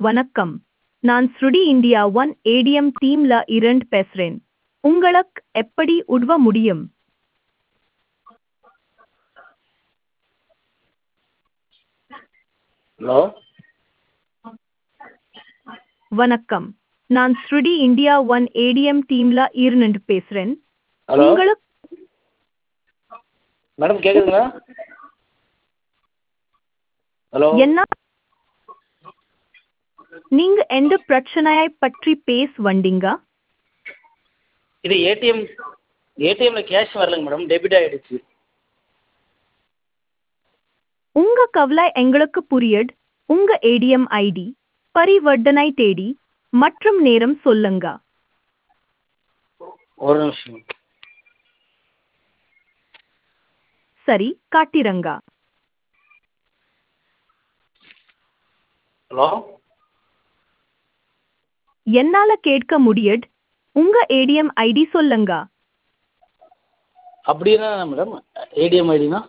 வணக்கம் நான் ஸ்ருடி இந்தியா ஒன் ஏடிஎம் டீம்ல இரண்டு பேசுறேன் உங்களுக்கு எப்படி உதவ முடியும் ஹலோ வணக்கம் நான் ஸ்ருடி இந்தியா ஒன் ஏடிஎம் டீம்ல இருந்து பேசுறேன் ஹலோ உங்களுக்கு மேடம் கேட்குதுங்களா ஹலோ என்ன நீங்க எந்த பிரச்சனையை பற்றி பேச வந்தீங்க இது ஏடிஎம் ஏடிஎம்ல கேஷ் வரலைங்க மேடம் டெபிட் ஆகிடுச்சு உங்க கவலை எங்களுக்கு புரியுது உங்க ஏடிஎம் ஐடி பரிவர்த்தனை தேதி மற்றும் நேரம் சொல்லுங்க ஒரு நிமிஷம் சரி காட்டிரங்க ஹலோ என்னால கேட்க முடியுது உங்க ஏடிஎம் ஐடி சொல்லுங்க அப்படின்னா மேடம் ஏடிஎம் ஐடினா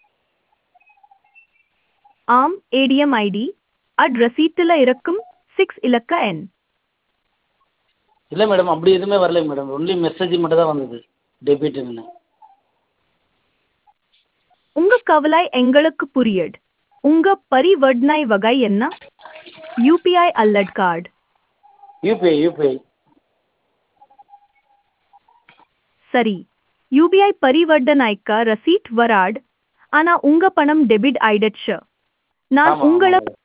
ஆம் ஏடிஎம் ஐடி அட் ரசீட்டில் இருக்கும் சிக்ஸ் இலக்க எண் இல்லை மேடம் அப்படி எதுவுமே வரலைங்க மேடம் ஒன்லி மெசேஜ் மட்டும் தான் வந்தது டெபிட்னு உங்க கவலை எங்களுக்கு புரியுது உங்க பரிவர்த்தனை வகை என்ன யூபிஐ அல்லது கார்டு யூபிஐ யூபிஐ சரி யூபிஐ பரிவர்த்தனைக்கு ரசீட் வராது ஆனா உங்க பணம் டெபிட் ஆயிடுச்சு நான் ஆமாம் உங்களை ஆமாம்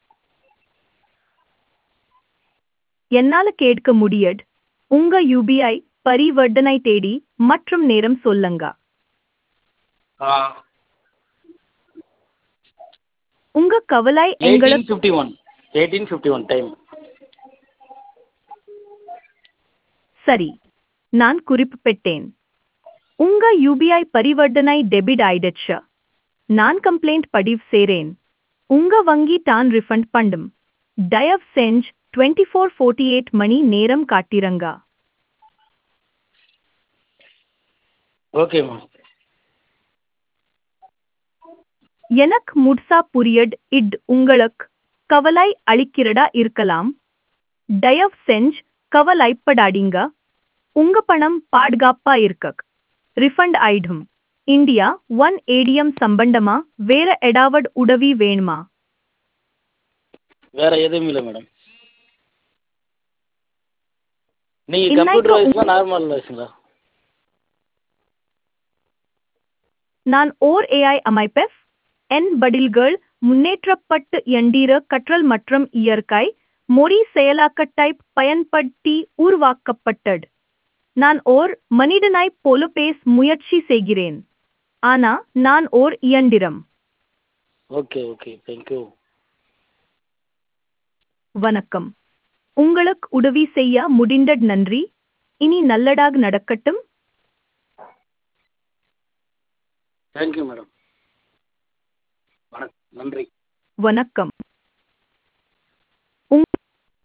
என்னால கேட்க முடியுது உங்க யூபிஐ பரிவர்த்தனை தேதி மற்றும் நேரம் சொல்லுங்க ஆ உங்க கவலை எயிட்டீன் எங்களுக்கு fifty one eighteen fifty one time சரி நான் குறிப்பிட்டேன் உங்க யூபிஐ பரிவர்த்தனை டெபிட் ஆயிடுச்சு நான் கம்ப்ளைண்ட் பதிவு செய்றேன் உங்க வங்கி தான் ரிஃபண்ட் பண்ணும் தயவு செஞ்சு டுவெண்ட்டி ஃபோர் ஃபோர்ட்டி எயிட் மணி நேரம் காட்டிரங்க ஓகே மேம் எனக்கு முட்சா புரியட் இட் உங்களுக்கு கவலை அளிக்கிறதா இருக்கலாம் தயவு செஞ்சு கவலைப்படாதீங்க உங்க பணம் பாதுகாப்பா இருக்க ரிஃபண்ட் ஆயிடும் இந்தியா ஒன் ஏடிஎம் சம்பந்தமா வேற எடாவட் உதவி வேணுமா வேற எதுவும் இல்லை மேடம் நீங்கள் இன்னைக்கு கம்ப்யூட்டர் உங்க- வாய்ஸா நார்மல் வாய்ஸுங்களா நான் ஓர் ஏஐ அமைப்பெஃப் என் பதில்கள் முன்னேற்றப்பட்டு எண்டீர கற்றல் மற்றும் இயற்கை மொழி செயலாக்கத்தைப் பயன்படுத்தி உருவாக்கப்பட்டது நான் ஓர் மனிதனாய் போல பேச முயற்சி செய்கிறேன் ஆனா நான் ஓர் இயந்திரம் ஓகே ஓகே தேங்க்யூ வணக்கம் உங்களுக்கு உதவி செய்ய முடிந்தது நன்றி இனி நல்லதாக நடக்கட்டும் தேங்க்யூ மேடம் வணக்கம் நன்றி வணக்கம்